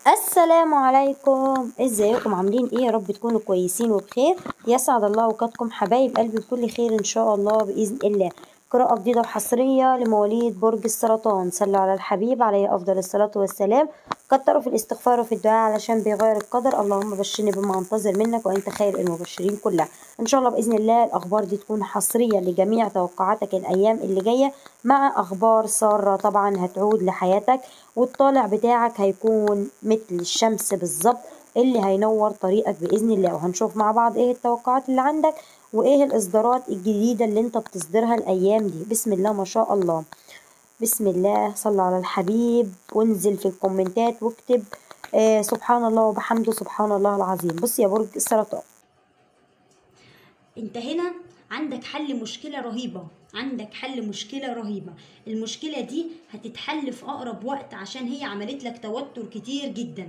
السلام عليكم ازيكم عاملين ايه يا رب تكونوا كويسين وبخير يسعد الله اوقاتكم حبايب قلبي بكل خير ان شاء الله باذن الله قراءة جديدة وحصرية لمواليد برج السرطان صلوا على الحبيب عليه أفضل الصلاة والسلام كتروا في الاستغفار وفي الدعاء علشان بيغير القدر اللهم بشرني بما أنتظر منك وأنت خير المبشرين كلها إن شاء الله بإذن الله الأخبار دي تكون حصرية لجميع توقعاتك الأيام اللي جاية مع أخبار سارة طبعا هتعود لحياتك والطالع بتاعك هيكون مثل الشمس بالظبط اللي هينور طريقك بإذن الله وهنشوف مع بعض ايه التوقعات اللي عندك وايه الإصدارات الجديدة اللي انت بتصدرها الأيام دي بسم الله ما شاء الله بسم الله صل على الحبيب وانزل في الكومنتات واكتب آه سبحان الله وبحمده سبحان الله العظيم بص يا برج السرطان انت هنا عندك حل مشكلة رهيبة عندك حل مشكلة رهيبة المشكلة دي هتتحل في أقرب وقت عشان هي عملت لك توتر كتير جدا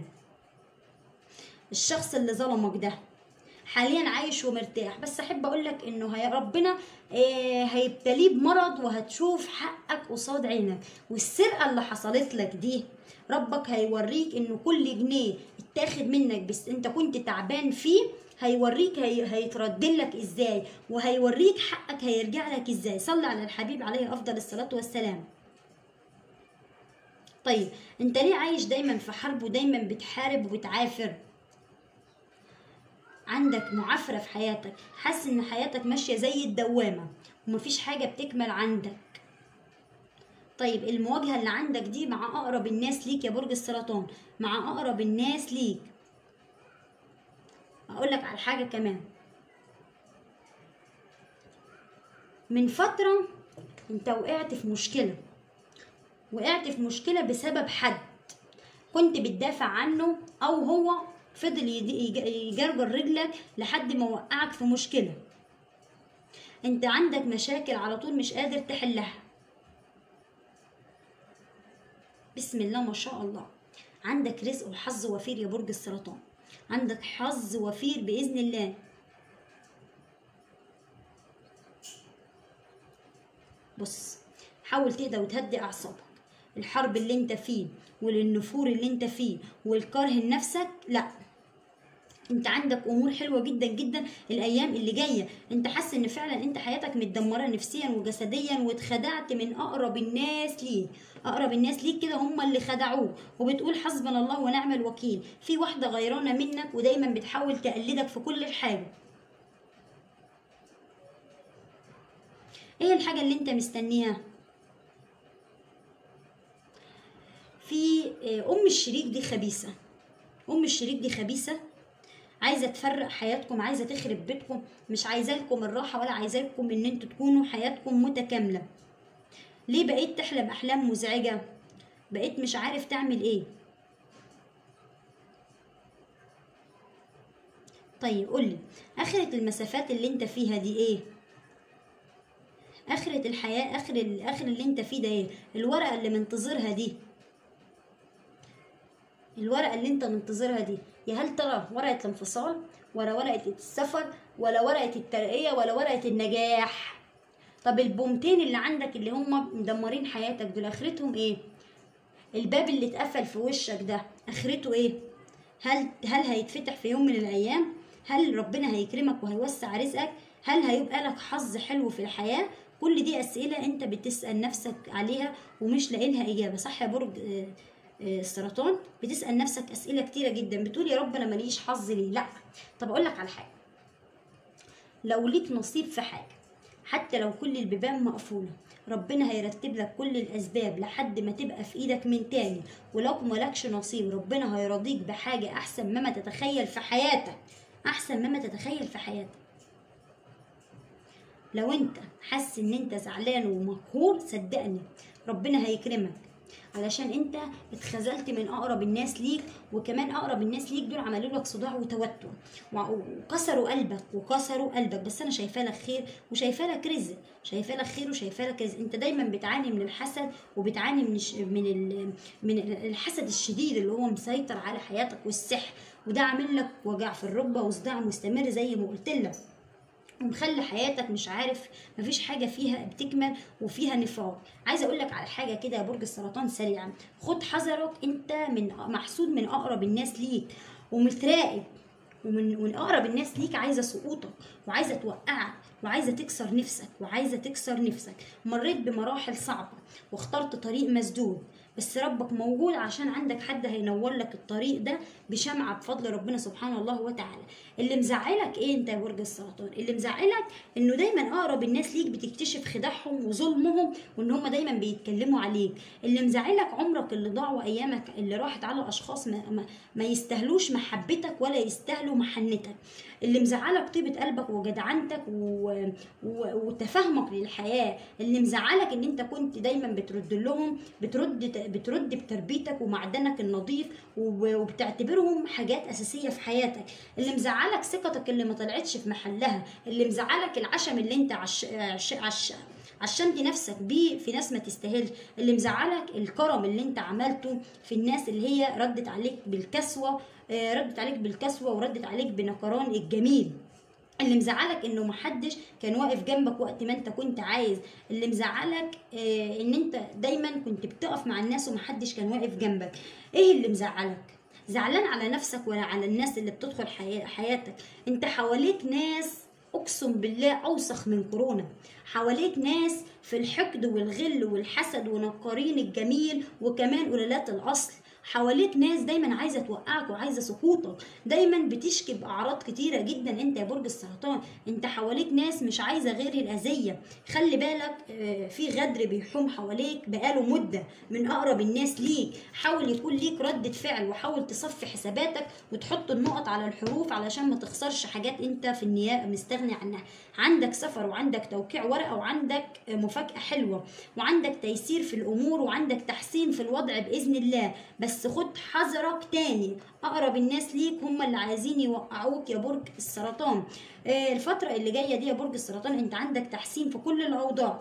الشخص اللي ظلمك ده حاليا عايش ومرتاح بس احب اقول لك انه هي ربنا آه، هيبتليه بمرض وهتشوف حقك قصاد عينك والسرقه اللي حصلت لك دي ربك هيوريك انه كل جنيه اتاخد منك بس انت كنت تعبان فيه هيوريك هي... هيترد لك ازاي وهيوريك حقك هيرجع لك ازاي صلي على الحبيب عليه افضل الصلاه والسلام طيب انت ليه عايش دايما في حرب ودايما بتحارب وبتعافر عندك معافرة في حياتك حاسس ان حياتك ماشية زي الدوامة ومفيش حاجة بتكمل عندك طيب المواجهة اللي عندك دي مع أقرب الناس ليك يا برج السرطان مع أقرب الناس ليك أقول لك على حاجة كمان من فترة انت وقعت في مشكلة وقعت في مشكلة بسبب حد كنت بتدافع عنه أو هو فضل يد- يج- يجرجر رجلك لحد ما وقعك في مشكلة انت عندك مشاكل على طول مش قادر تحلها بسم الله ما شاء الله عندك رزق وحظ وفير يا برج السرطان عندك حظ وفير بإذن الله بص حاول تهدى وتهدي أعصابك الحرب اللي انت فيه والنفور اللي انت فيه والكره لنفسك لا انت عندك امور حلوه جدا جدا الايام اللي جايه انت حاسس ان فعلا انت حياتك متدمره نفسيا وجسديا واتخدعت من اقرب الناس ليك اقرب الناس ليك كده هم اللي خدعوك وبتقول حسبنا الله ونعم الوكيل في واحده غيرانه منك ودايما بتحاول تقلدك في كل الحاجه ايه الحاجه اللي انت مستنيها في آه، ام الشريك دي خبيثه ام الشريك دي خبيثه عايزه تفرق حياتكم عايزه تخرب بيتكم مش عايزه لكم الراحه ولا عايزه لكم ان انتوا تكونوا حياتكم متكامله ليه بقيت تحلم احلام مزعجه بقيت مش عارف تعمل ايه طيب قولي اخرة المسافات اللي انت فيها دي ايه اخرة الحياة اخر الاخر اللي انت فيه ده ايه الورقة اللي منتظرها دي الورقة اللي انت منتظرها دي يا هل ترى ورقة الانفصال ولا ورقة السفر ولا ورقة الترقية ولا ورقة النجاح طب البومتين اللي عندك اللي هم مدمرين حياتك دول اخرتهم ايه الباب اللي اتقفل في وشك ده اخرته ايه هل هل هيتفتح في يوم من الايام هل ربنا هيكرمك وهيوسع رزقك هل هيبقى لك حظ حلو في الحياة كل دي اسئلة انت بتسأل نفسك عليها ومش لاقي لها اجابة صح يا برج آه، آه، السرطان بتسأل نفسك اسئلة كتيرة جدا بتقول يا رب انا ماليش حظ ليه لا طب اقول لك على حاجة لو ليك نصيب في حاجة حتى لو كل البيبان مقفولة ربنا هيرتب لك كل الأسباب لحد ما تبقى في إيدك من تاني ولو ملكش نصيب ربنا هيرضيك بحاجة أحسن مما تتخيل في حياتك أحسن مما تتخيل في حياتك لو انت حاسس ان انت زعلان ومقهور صدقني ربنا هيكرمك علشان انت اتخذلت من اقرب الناس ليك وكمان اقرب الناس ليك دول عملوا لك صداع وتوتر وع- وكسروا قلبك وكسروا قلبك بس انا شايفاه لك خير وشايفاه لك رزق شايفاه لك خير وشايفاه لك رزق انت دايما بتعاني من الحسد وبتعاني من الش... من ال... من الحسد الشديد اللي هو مسيطر على حياتك والسحر وده عامل لك وجع في الركبه وصداع مستمر زي ما قلت لك ومخلي حياتك مش عارف مفيش حاجه فيها بتكمل وفيها نفاق عايزه اقول لك على حاجه كده يا برج السرطان سريعا خد حذرك انت من محسود من اقرب الناس ليك ومتراقب ومن من اقرب الناس ليك عايزه سقوطك وعايزه توقعك وعايزه تكسر نفسك وعايزه تكسر نفسك مريت بمراحل صعبه واخترت طريق مسدود بس ربك موجود عشان عندك حد هينور لك الطريق ده بشمعة بفضل ربنا سبحانه الله وتعالى اللي مزعلك ايه انت يا برج السرطان اللي مزعلك انه دايما اقرب الناس ليك بتكتشف خداعهم وظلمهم وان هم دايما بيتكلموا عليك اللي مزعلك عمرك اللي ضاع وايامك اللي راحت على اشخاص ما, ما, ما يستاهلوش محبتك ولا يستاهلوا محنتك اللي مزعلك طيبة قلبك وجدعنتك و... و... وتفاهمك للحياة اللي مزعلك ان انت كنت دايما بترد لهم بترد بترد بتربيتك ومعدنك النظيف وب... وبتعتبرهم حاجات اساسية في حياتك اللي مزعلك ثقتك اللي ما طلعتش في محلها اللي مزعلك العشم اللي انت عش... عش... عش... عشمت نفسك بيه في ناس ما تستاهلش اللي مزعلك الكرم اللي انت عملته في الناس اللي هي ردت عليك بالكسوه آه، ردت عليك بالكسوه وردت عليك بنكران الجميل اللي مزعلك انه محدش كان واقف جنبك وقت ما انت كنت عايز اللي مزعلك آه ان انت دايما كنت بتقف مع الناس ومحدش كان واقف جنبك ايه اللي مزعلك زعلان على نفسك ولا على الناس اللي بتدخل حيا- حياتك انت حواليك ناس اقسم بالله اوسخ من كورونا حواليك ناس في الحقد والغل والحسد ونقارين الجميل وكمان قلالات الاصل حواليك ناس دايما عايزه توقعك وعايزه سقوطك دايما بتشكي باعراض كتيره جدا انت يا برج السرطان انت حواليك ناس مش عايزه غير الاذيه خلي بالك آه، في غدر بيحوم حواليك بقاله مده من اقرب الناس ليك حاول يكون ليك ردة فعل وحاول تصفي حساباتك وتحط النقط على الحروف علشان ما تخسرش حاجات انت في النيابه مستغني عنها عندك سفر وعندك توقيع ورقه وعندك آه، مفاجاه حلوه وعندك تيسير في الامور وعندك تحسين في الوضع باذن الله بس خد حذرك تاني اقرب الناس ليك هم اللي عايزين يوقعوك يا برج السرطان آه، الفتره اللي جايه دي يا برج السرطان انت عندك تحسين في كل الاوضاع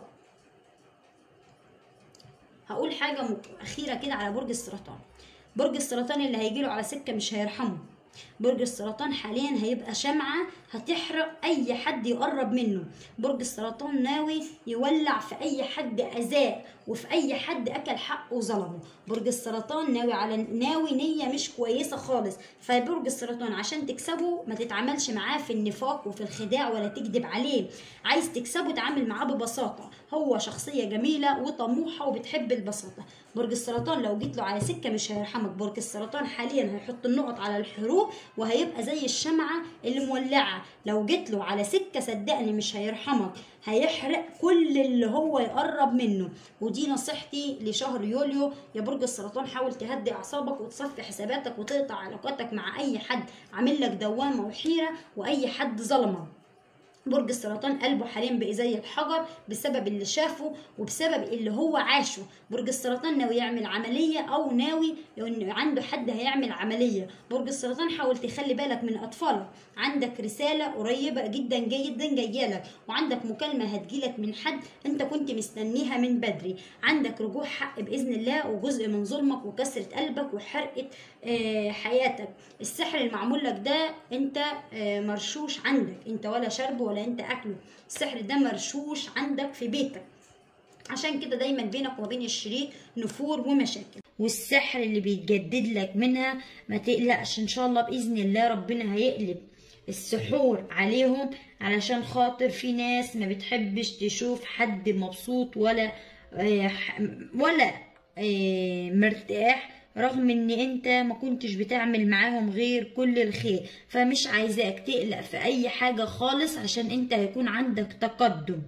هقول حاجه مك- اخيره كده على برج السرطان برج السرطان اللي هيجيله على سكه مش هيرحمه برج السرطان حاليا هيبقى شمعة هتحرق أي حد يقرب منه برج السرطان ناوي يولع في أي حد أذاه وفي أي حد أكل حقه وظلمه برج السرطان ناوي على ناوي نية مش كويسة خالص فبرج السرطان عشان تكسبه ما تتعاملش معاه في النفاق وفي الخداع ولا تكذب عليه عايز تكسبه تعامل معاه ببساطة هو شخصية جميلة وطموحة وبتحب البساطة برج السرطان لو جيت له على سكة مش هيرحمك برج السرطان حاليا هيحط النقط على الحروف وهيبقى زي الشمعة اللي مولعة لو جيت له على سكة صدقني مش هيرحمك هيحرق كل اللي هو يقرب منه ودي نصيحتي لشهر يوليو يا برج السرطان حاول تهدي اعصابك وتصفي حساباتك وتقطع علاقاتك مع اي حد عامل لك دوامه وحيره واي حد ظلمك برج السرطان قلبه حاليا بقى زي الحجر بسبب اللي شافه وبسبب اللي هو عاشه برج السرطان ناوي يعمل عملية أو ناوي إن عنده حد هيعمل عملية برج السرطان حاول تخلي بالك من أطفالك عندك رسالة قريبة جدا جدا جاية لك وعندك مكالمة هتجيلك من حد أنت كنت مستنيها من بدري عندك رجوع حق بإذن الله وجزء من ظلمك وكسرة قلبك وحرقة آه، حياتك السحر المعمول لك ده انت آه، مرشوش عندك انت ولا شرب ولا انت اكله السحر ده مرشوش عندك في بيتك عشان كده دايما بينك وبين الشريك نفور ومشاكل والسحر اللي بيتجدد لك منها ما تقلقش ان شاء الله باذن الله ربنا هيقلب السحور عليهم علشان خاطر في ناس ما بتحبش تشوف حد مبسوط ولا آه، ح- ولا آه، مرتاح رغم ان انت ما كنتش بتعمل معاهم غير كل الخير فمش عايزاك تقلق في اي حاجة خالص عشان انت هيكون عندك تقدم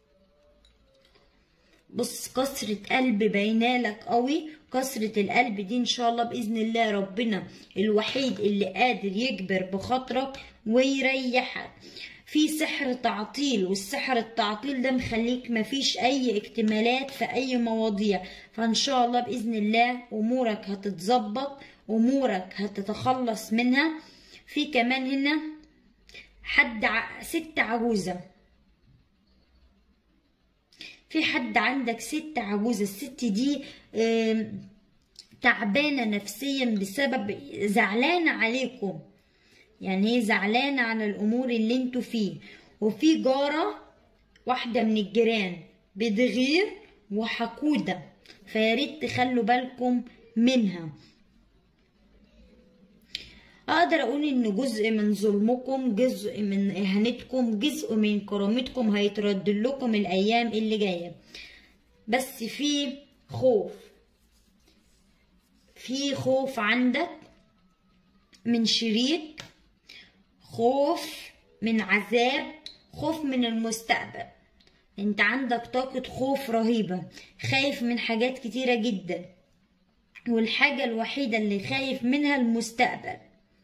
بص كسرة قلب باينالك قوي كسرة القلب دي ان شاء الله بإذن الله ربنا الوحيد اللي قادر يجبر بخاطرك ويريحك في سحر تعطيل والسحر التعطيل ده مخليك مفيش اي اكتمالات في اي مواضيع فان شاء الله بإذن الله امورك هتتظبط امورك هتتخلص منها في كمان هنا حد ع... ست عجوزه في حد عندك ست عجوزة الست دي آم، تعبانة نفسيا بسبب زعلانة عليكم يعني هي زعلانة على الأمور اللي انتوا فيه وفي جارة واحدة من الجيران بتغير وحقودة فياريت تخلوا بالكم منها اقدر اقول ان جزء من ظلمكم جزء من اهانتكم جزء من كرامتكم هيترد لكم الايام اللي جايه بس في خوف في خوف عندك من شريك خوف من عذاب خوف من المستقبل انت عندك طاقة خوف رهيبة خايف من حاجات كتيرة جدا والحاجة الوحيدة اللي خايف منها المستقبل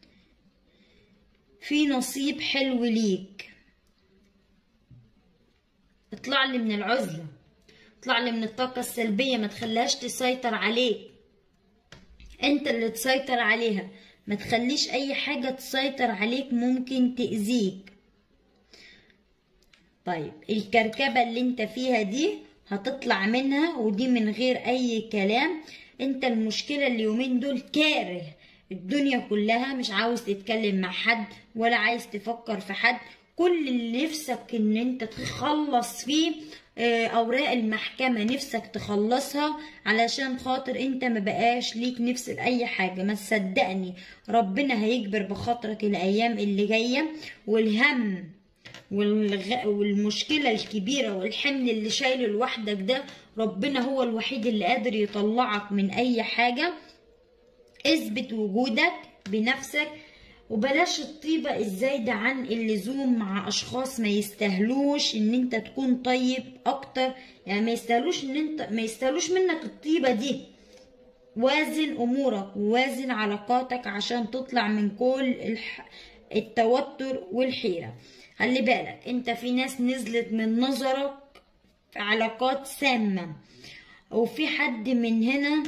في نصيب حلو ليك اطلع لي من العزلة اطلع لي من الطاقة السلبية ما تخليهاش تسيطر عليك انت اللي تسيطر عليها ما تخليش اي حاجة تسيطر عليك ممكن تأذيك طيب الكركبة اللي انت فيها دي هتطلع منها ودي من غير اي كلام انت المشكلة اليومين دول كاره الدنيا كلها مش عاوز تتكلم مع حد ولا عايز تفكر في حد كل اللي نفسك ان انت تخلص فيه آه، اوراق المحكمة نفسك تخلصها علشان خاطر انت ما بقاش ليك نفس لاي حاجة ما تصدقني ربنا هيجبر بخاطرك الايام اللي جاية والهم والغ... والمشكلة الكبيرة والحمل اللي شايله لوحدك ده ربنا هو الوحيد اللي قادر يطلعك من اي حاجة اثبت وجودك بنفسك وبلاش الطيبة الزايدة عن اللزوم مع اشخاص ما يستاهلوش ان انت تكون طيب اكتر يعني ما يستاهلوش ان انت ما يستاهلوش منك الطيبة دي وازن امورك ووازن علاقاتك عشان تطلع من كل الح... التوتر والحيرة خلي بالك انت في ناس نزلت من نظرك في علاقات سامة وفي حد من هنا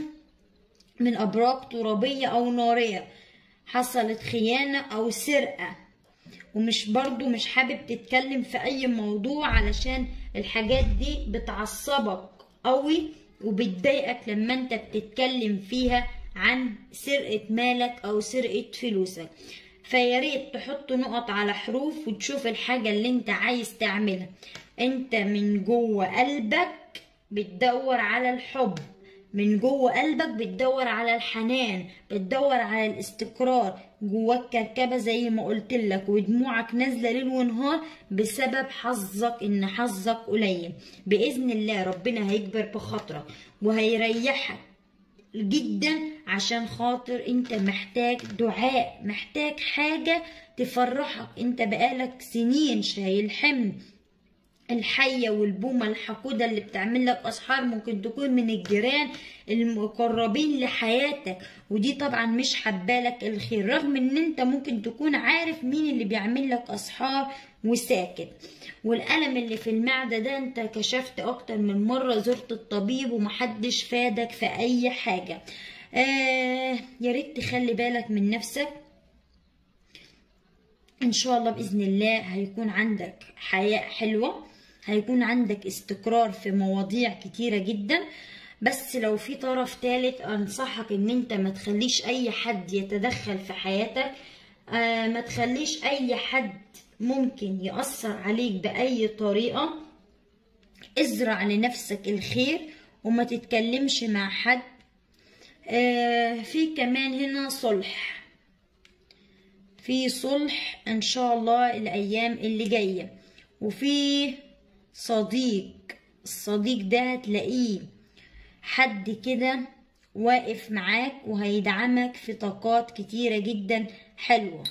من ابراج ترابية او نارية حصلت خيانة او سرقة ومش برضو مش حابب تتكلم في اي موضوع علشان الحاجات دي بتعصبك قوي وبتضايقك لما انت بتتكلم فيها عن سرقة مالك او سرقة فلوسك فياريت تحط نقط على حروف وتشوف الحاجة اللي انت عايز تعملها انت من جوه قلبك بتدور على الحب من جوه قلبك بتدور على الحنان بتدور على الاستقرار جواك كركبة زي ما قلت لك ودموعك نازلة ليل ونهار بسبب حظك ان حظك قليل بإذن الله ربنا هيكبر بخاطرك وهيريحك جدا عشان خاطر انت محتاج دعاء محتاج حاجة تفرحك انت بقالك سنين شايل حمل الحية والبومة الحقودة اللي بتعمل لك أسحار ممكن تكون من الجيران المقربين لحياتك ودي طبعا مش حبالك الخير رغم ان انت ممكن تكون عارف مين اللي بيعمل لك أسحار وساكت والألم اللي في المعدة ده انت كشفت أكتر من مرة زرت الطبيب ومحدش فادك في أي حاجة آه ياريت تخلي بالك من نفسك ان شاء الله باذن الله هيكون عندك حياه حلوه هيكون عندك استقرار في مواضيع كتيره جدا بس لو في طرف ثالث انصحك ان انت ما تخليش اي حد يتدخل في حياتك آه ما تخليش اي حد ممكن يأثر عليك بأي طريقة ازرع لنفسك الخير وما تتكلمش مع حد آه في كمان هنا صلح في صلح ان شاء الله الايام اللي جايه وفي صديق الصديق ده هتلاقيه حد كده واقف معاك وهيدعمك في طاقات كتيرة جدا حلوة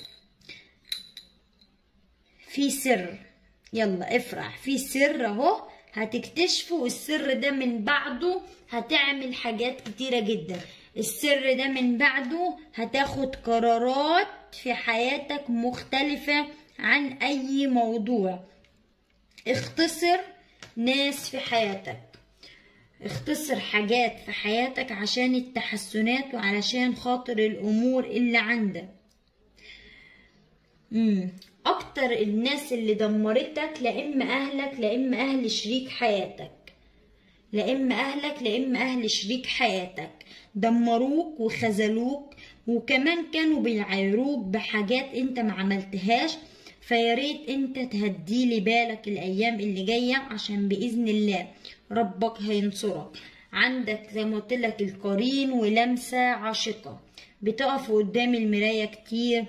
في سر يلا افرح في سر اهو هتكتشفه والسر ده من بعده هتعمل حاجات كتيرة جدا السر ده من بعده هتاخد قرارات في حياتك مختلفة عن أي موضوع اختصر ناس في حياتك اختصر حاجات في حياتك عشان التحسنات وعلشان خاطر الأمور اللي عندك مم. أكتر الناس اللي دمرتك لإما أهلك لإما أهل شريك حياتك لإما أهلك لإما أهل شريك حياتك دمروك وخذلوك وكمان كانوا بيعايروك بحاجات انت ما عملتهاش فياريت انت تهديلي بالك الايام اللي جايه عشان باذن الله ربك هينصرك عندك زي ما قلت لك القرين ولمسه عاشقه بتقفوا قدام المرايه كتير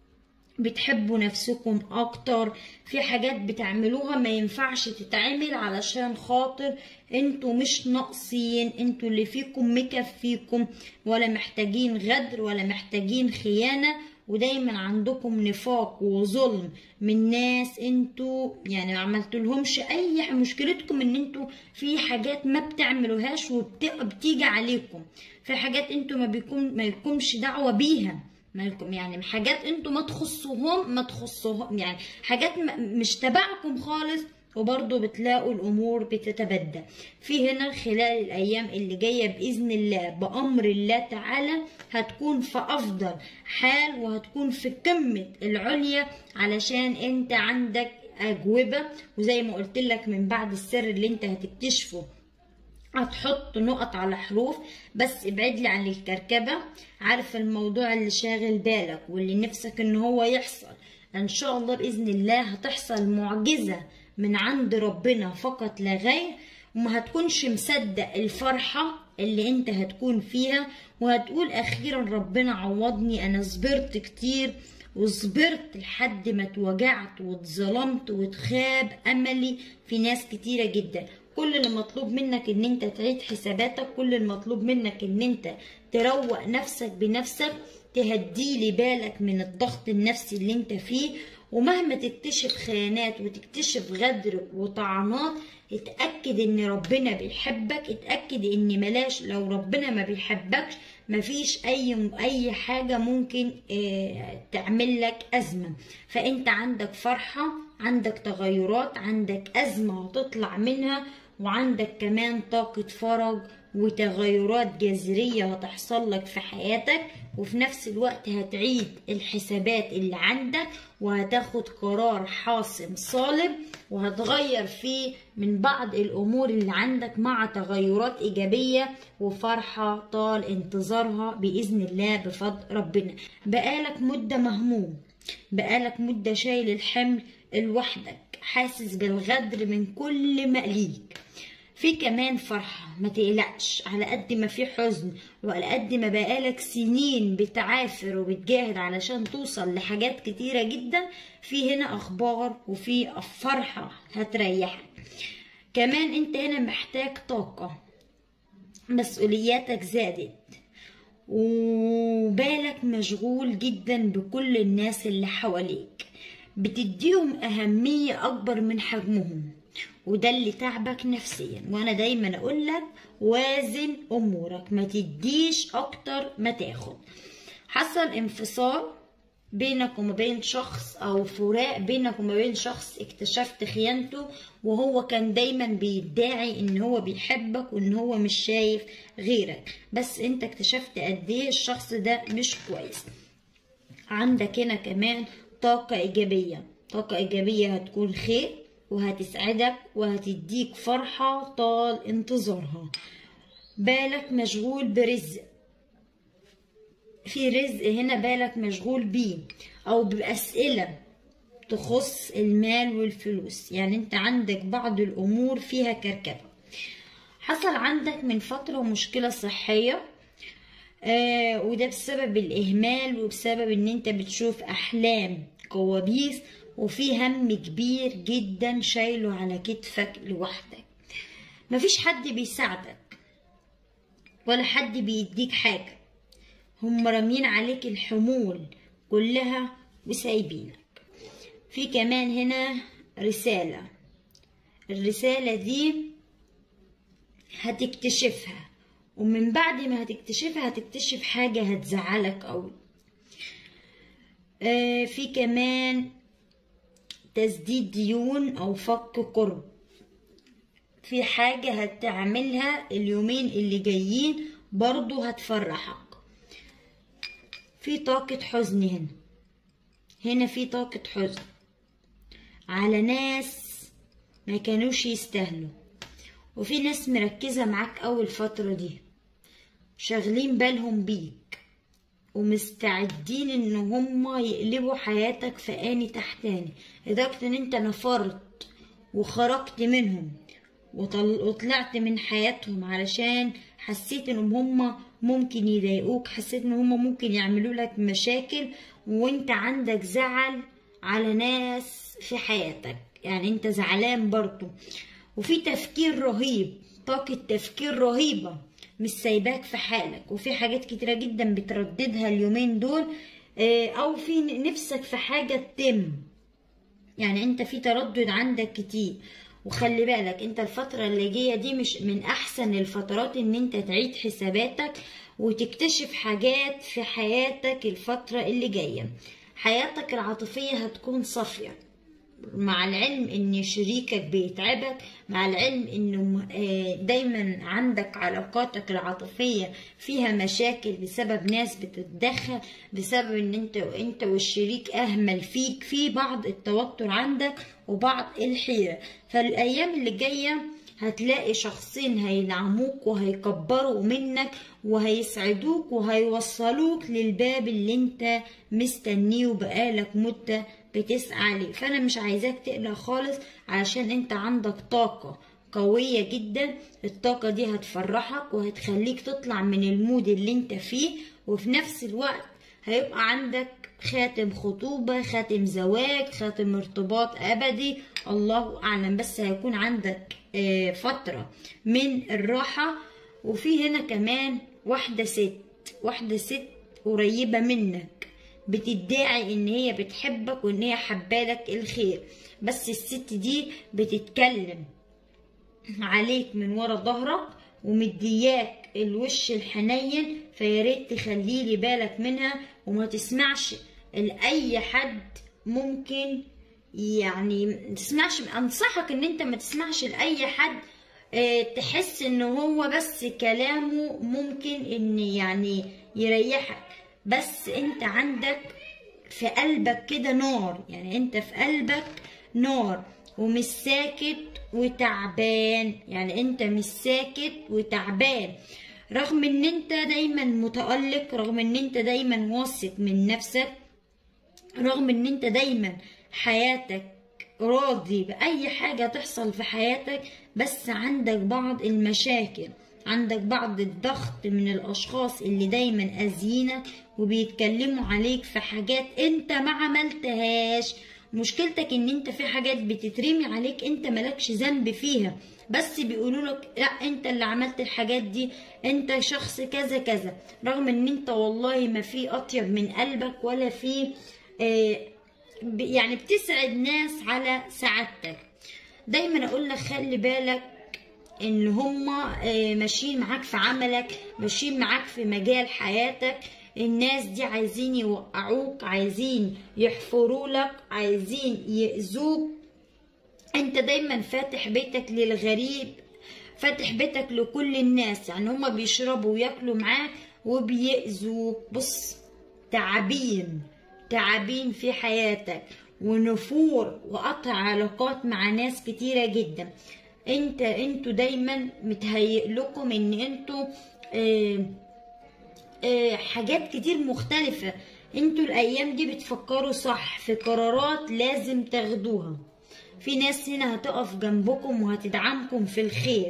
بتحبوا نفسكم اكتر في حاجات بتعملوها ما ينفعش تتعمل علشان خاطر انتوا مش ناقصين انتوا اللي فيكم مكفيكم ولا محتاجين غدر ولا محتاجين خيانة ودايما عندكم نفاق وظلم من ناس انتوا يعني ما عملتلهمش اي مشكلتكم ان انتوا في حاجات ما بتعملوهاش وبتيجي عليكم في حاجات انتوا ما بيكون ما يكونش دعوة بيها مالكم يعني حاجات انتوا ما تخصوهم ما تخصوهم يعني حاجات مش تبعكم خالص وبرضه بتلاقوا الامور بتتبدل في هنا خلال الايام اللي جايه باذن الله بامر الله تعالى هتكون في افضل حال وهتكون في قمه العليا علشان انت عندك اجوبه وزي ما قلت لك من بعد السر اللي انت هتكتشفه هتحط نقط على حروف بس ابعد لي عن الكركبة عارف الموضوع اللي شاغل بالك واللي نفسك ان هو يحصل ان شاء الله باذن الله هتحصل معجزة من عند ربنا فقط لا غير وما هتكونش مصدق الفرحة اللي انت هتكون فيها وهتقول اخيرا ربنا عوضني انا صبرت كتير وصبرت لحد ما اتوجعت واتظلمت واتخاب املي في ناس كتيرة جدا كل اللي مطلوب منك ان انت تعيد حساباتك كل المطلوب منك ان انت تروق نفسك بنفسك تهديلي بالك من الضغط النفسي اللي انت فيه ومهما تكتشف خيانات وتكتشف غدر وطعنات اتأكد ان ربنا بيحبك اتأكد ان ملاش لو ربنا ما بيحبكش مفيش اي اي حاجة ممكن اه تعمل لك ازمة فانت عندك فرحة عندك تغيرات عندك ازمة هتطلع منها وعندك كمان طاقة فرج وتغيرات جذرية هتحصل لك في حياتك وفي نفس الوقت هتعيد الحسابات اللي عندك وهتاخد قرار حاسم صالب وهتغير فيه من بعض الأمور اللي عندك مع تغيرات إيجابية وفرحة طال انتظارها بإذن الله بفضل ربنا بقالك مدة مهموم بقالك مدة شايل الحمل لوحدك حاسس بالغدر من كل مقليك في كمان فرحة ما تقلقش على قد ما في حزن وعلى قد ما بقالك سنين بتعافر وبتجاهد علشان توصل لحاجات كتيرة جدا في هنا أخبار وفي فرحة هتريحك كمان انت هنا محتاج طاقة مسؤولياتك زادت وبالك مشغول جدا بكل الناس اللي حواليك بتديهم أهمية أكبر من حجمهم وده اللي تعبك نفسيا وانا دايما اقول لك وازن امورك ما تديش اكتر ما تاخد حصل انفصال بينك وما بين شخص او فراق بينك وما بين شخص اكتشفت خيانته وهو كان دايما بيدعي ان هو بيحبك وان هو مش شايف غيرك بس انت اكتشفت قد ايه الشخص ده مش كويس عندك هنا كمان طاقة ايجابية طاقة ايجابية هتكون خير وهتسعدك وهتديك فرحة طال انتظارها بالك مشغول برزق في رزق هنا بالك مشغول بيه او بأسئلة تخص المال والفلوس يعني انت عندك بعض الامور فيها كركبة حصل عندك من فترة مشكلة صحية آه وده بسبب الإهمال وبسبب إن أنت بتشوف أحلام كوابيس وفي هم كبير جدا شايله على كتفك لوحدك مفيش حد بيساعدك ولا حد بيديك حاجة هم رامين عليك الحمول كلها وسايبينك في كمان هنا رسالة الرسالة دي هتكتشفها ومن بعد ما هتكتشفها هتكتشف حاجة هتزعلك أوي آه في كمان تسديد ديون او فك قرب في حاجة هتعملها اليومين اللي جايين برضو هتفرحك في طاقة حزن هنا هنا في طاقة حزن على ناس ما كانوش يستاهلوا وفي ناس مركزة معاك أول فترة دي شاغلين بالهم بيك ومستعدين ان هما يقلبوا حياتك فاني تحتاني لدرجة ان انت نفرت وخرجت منهم وطل... وطلعت من حياتهم علشان حسيت ان هما ممكن يضايقوك حسيت ان هما ممكن يعملوا لك مشاكل وانت عندك زعل على ناس في حياتك يعني انت زعلان برضو وفي تفكير رهيب طاقة تفكير رهيبة مش سايباك في حالك وفي حاجات كتيرة جدا بترددها اليومين دول اه، او في نفسك في حاجة تتم يعني انت في تردد عندك كتير وخلي بالك انت الفترة اللي جاية دي مش من احسن الفترات ان انت تعيد حساباتك وتكتشف حاجات في حياتك الفترة اللي جاية حياتك العاطفية هتكون صافية مع العلم ان شريكك بيتعبك مع العلم انه آه، دايما عندك علاقاتك العاطفية فيها مشاكل بسبب ناس بتتدخل بسبب ان انت انت والشريك اهمل فيك في بعض التوتر عندك وبعض الحيرة فالايام اللي جاية هتلاقي شخصين هيدعموك وهيكبروا منك وهيسعدوك وهيوصلوك للباب اللي انت مستنيه بقالك مدة بتسعى عليه فانا مش عايزاك تقلق خالص علشان انت عندك طاقة قوية جدا الطاقة دي هتفرحك وهتخليك تطلع من المود اللي انت فيه وفي نفس الوقت هيبقى عندك خاتم خطوبة خاتم زواج خاتم ارتباط أبدي الله أعلم بس هيكون عندك آه، فترة من الراحة وفي هنا كمان واحدة ست واحدة ست قريبة منك بتدعي ان هي بتحبك وان هي حبالك الخير بس الست دي بتتكلم عليك من ورا ظهرك ومدياك الوش الحنين فياريت تخلي لي بالك منها وما تسمعش لأي حد ممكن يعني ما تسمعش انصحك ان انت ما تسمعش لأي حد آه، تحس ان هو بس كلامه ممكن ان يعني يريحك بس انت عندك في قلبك كده نار يعني انت في قلبك نار ومش ساكت وتعبان يعني انت مش ساكت وتعبان رغم ان انت دايما متألق رغم ان انت دايما واثق من نفسك رغم ان انت دايما حياتك راضي بأي حاجة تحصل في حياتك بس عندك بعض المشاكل عندك بعض الضغط من الأشخاص اللي دايما أذينك وبيتكلموا عليك في حاجات انت ما عملتهاش مشكلتك ان انت في حاجات بتترمي عليك انت مالكش ذنب فيها بس بيقولوا لك لا انت اللي عملت الحاجات دي انت شخص كذا كذا رغم ان انت والله ما في اطيب من قلبك ولا في آه ب- يعني بتسعد ناس على سعادتك دايما اقول لك خلي بالك ان هما آه، ماشيين معاك في عملك ماشيين معاك في مجال حياتك الناس دي عايزين يوقعوك عايزين يحفروا لك عايزين يأذوك انت دايما فاتح بيتك للغريب فاتح بيتك لكل الناس يعني هما بيشربوا وياكلوا معاك وبيأذوك بص تعابين تعابين في حياتك ونفور وقطع علاقات مع ناس كتيرة جدا انت انتوا دايما متهيئ لكم ان انتوا اه اه حاجات كتير مختلفة انتوا الايام دي بتفكروا صح في قرارات لازم تاخدوها في ناس هنا هتقف جنبكم وهتدعمكم في الخير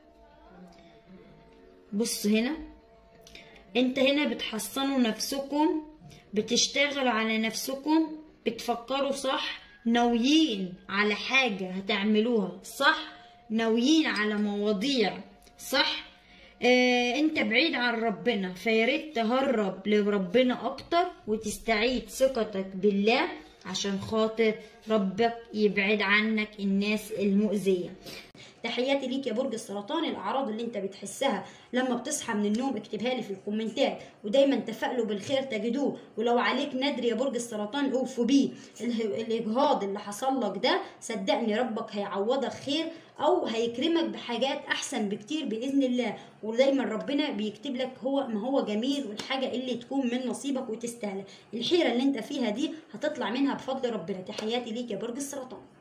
بص هنا انت هنا بتحصنوا نفسكم بتشتغلوا على نفسكم بتفكروا صح ناويين على حاجة هتعملوها صح ناويين على مواضيع صح آه انت بعيد عن ربنا فياريت تهرب لربنا اكتر وتستعيد ثقتك بالله عشان خاطر ربك يبعد عنك الناس المؤذية تحياتي ليك يا برج السرطان الاعراض اللي انت بتحسها لما بتصحى من النوم اكتبها لي في الكومنتات ودايما تفائلوا بالخير تجدوه ولو عليك ندر يا برج السرطان اوفوا بيه اله- الاجهاض اللي حصل لك ده صدقني ربك هيعوضك خير او هيكرمك بحاجات احسن بكتير باذن الله ودايما ربنا بيكتب لك هو ما هو جميل والحاجه اللي تكون من نصيبك وتستاهل الحيره اللي انت فيها دي هتطلع منها بفضل ربنا تحياتي ليك يا برج السرطان